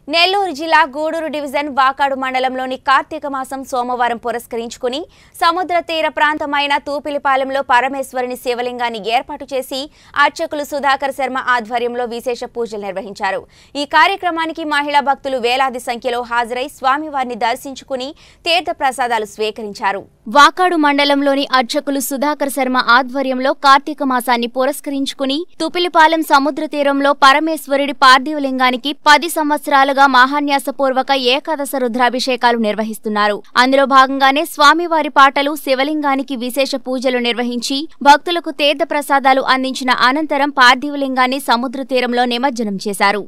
నెల్లూరు జిల్లా గూడూరు డివిజన్ వాకాడు మండలంలోని కార్తీక మాసం సోమవారం పురస్కరించుకుని సముద్ర తీర ప్రాంతమైన తూపిలిపాలెంలో పరమేశ్వరుని శివలింగాన్ని ఏర్పాటు చేసి అర్చకులు సుధాకర్ శర్మ ఆధ్వర్యంలో విశేష పూజలు నిర్వహించారు ఈ కార్యక్రమానికి మహిళా భక్తులు వేలాది సంఖ్యలో హాజరై స్వామివారిని దర్శించుకుని తీర్థ ప్రసాదాలు స్వీకరించారు వాకాడు మండలంలోని అర్చకులు సుధాకర్ శర్మ ఆధ్వర్యంలో కార్తీక మాసాన్ని పురస్కరించుకుని తుపిలిపాలెం సముద్ర తీరంలో పరమేశ్వరుడి పార్థివలింగానికి పది సంవత్సరాలుగా మహాన్యాసపూర్వక ఏకాదశ రుద్రాభిషేకాలు నిర్వహిస్తున్నారు అందులో భాగంగానే స్వామివారి పాటలు శివలింగానికి విశేష పూజలు నిర్వహించి భక్తులకు తీర్థ ప్రసాదాలు అందించిన అనంతరం పార్థివలింగాన్ని సముద్ర తీరంలో నిమజ్జనం చేశారు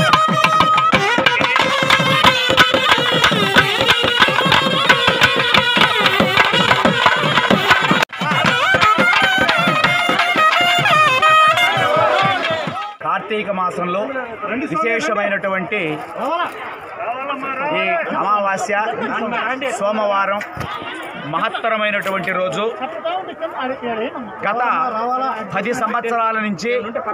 కార్తీక మాసంలో విశేషమైనటువంటి ఈ అమావాస్య సోమవారం మహత్తరమైనటువంటి రోజు గత పది సంవత్సరాల నుంచి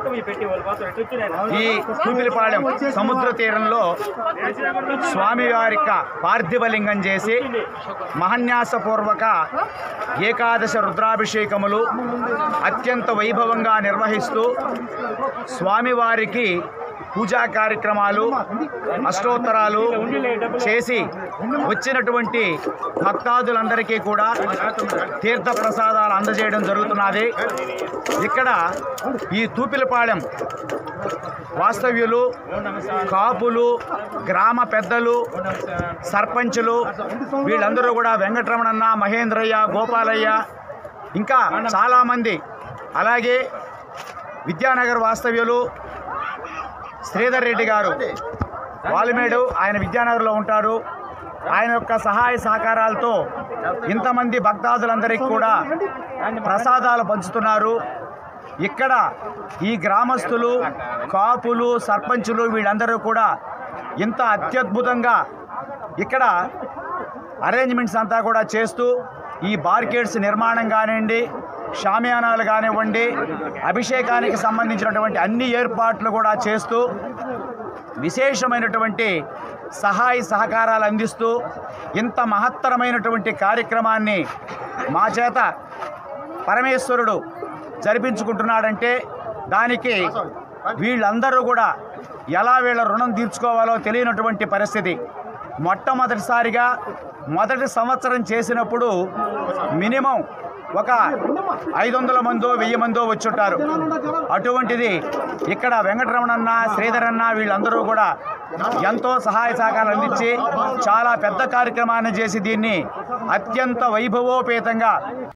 ఈ కూపిలిపాలెం సముద్ర తీరంలో స్వామివారి యొక్క పార్థివలింగం చేసి మహన్యాసపూర్వక ఏకాదశ రుద్రాభిషేకములు అత్యంత వైభవంగా నిర్వహిస్తూ స్వామివారికి పూజా కార్యక్రమాలు అష్టోత్తరాలు చేసి వచ్చినటువంటి భక్తాదులందరికీ కూడా తీర్థ ప్రసాదాలు అందజేయడం జరుగుతున్నది ఇక్కడ ఈ తూపిలపాళెం వాస్తవ్యులు కాపులు గ్రామ పెద్దలు సర్పంచులు వీళ్ళందరూ కూడా వెంకటరమణన్న మహేంద్రయ్య గోపాలయ్య ఇంకా చాలామంది అలాగే విద్యానగర్ వాస్తవ్యులు శ్రీధర్ రెడ్డి గారు వాలిమేడు ఆయన విద్యానగర్లో ఉంటారు ఆయన యొక్క సహాయ సహకారాలతో ఇంతమంది భక్తాదులందరికీ కూడా ప్రసాదాలు పంచుతున్నారు ఇక్కడ ఈ గ్రామస్తులు కాపులు సర్పంచులు వీళ్ళందరూ కూడా ఇంత అత్యద్భుతంగా ఇక్కడ అరేంజ్మెంట్స్ అంతా కూడా చేస్తూ ఈ బార్కేడ్స్ నిర్మాణం కానివ్వండి షామియానాలు కానివ్వండి అభిషేకానికి సంబంధించినటువంటి అన్ని ఏర్పాట్లు కూడా చేస్తూ విశేషమైనటువంటి సహాయ సహకారాలు అందిస్తూ ఇంత మహత్తరమైనటువంటి కార్యక్రమాన్ని మా చేత పరమేశ్వరుడు జరిపించుకుంటున్నాడంటే దానికి వీళ్ళందరూ కూడా ఎలా వీళ్ళ రుణం తీర్చుకోవాలో తెలియనటువంటి పరిస్థితి మొట్టమొదటిసారిగా మొదటి సంవత్సరం చేసినప్పుడు మినిమం ఒక ఐదు వందల మందో వెయ్యి మందో వచ్చుంటారు అటువంటిది ఇక్కడ వెంకటరమణన్న శ్రీధరన్న వీళ్ళందరూ కూడా ఎంతో సహాయ సహకారాలు అందించి చాలా పెద్ద కార్యక్రమాన్ని చేసి దీన్ని అత్యంత వైభవోపేతంగా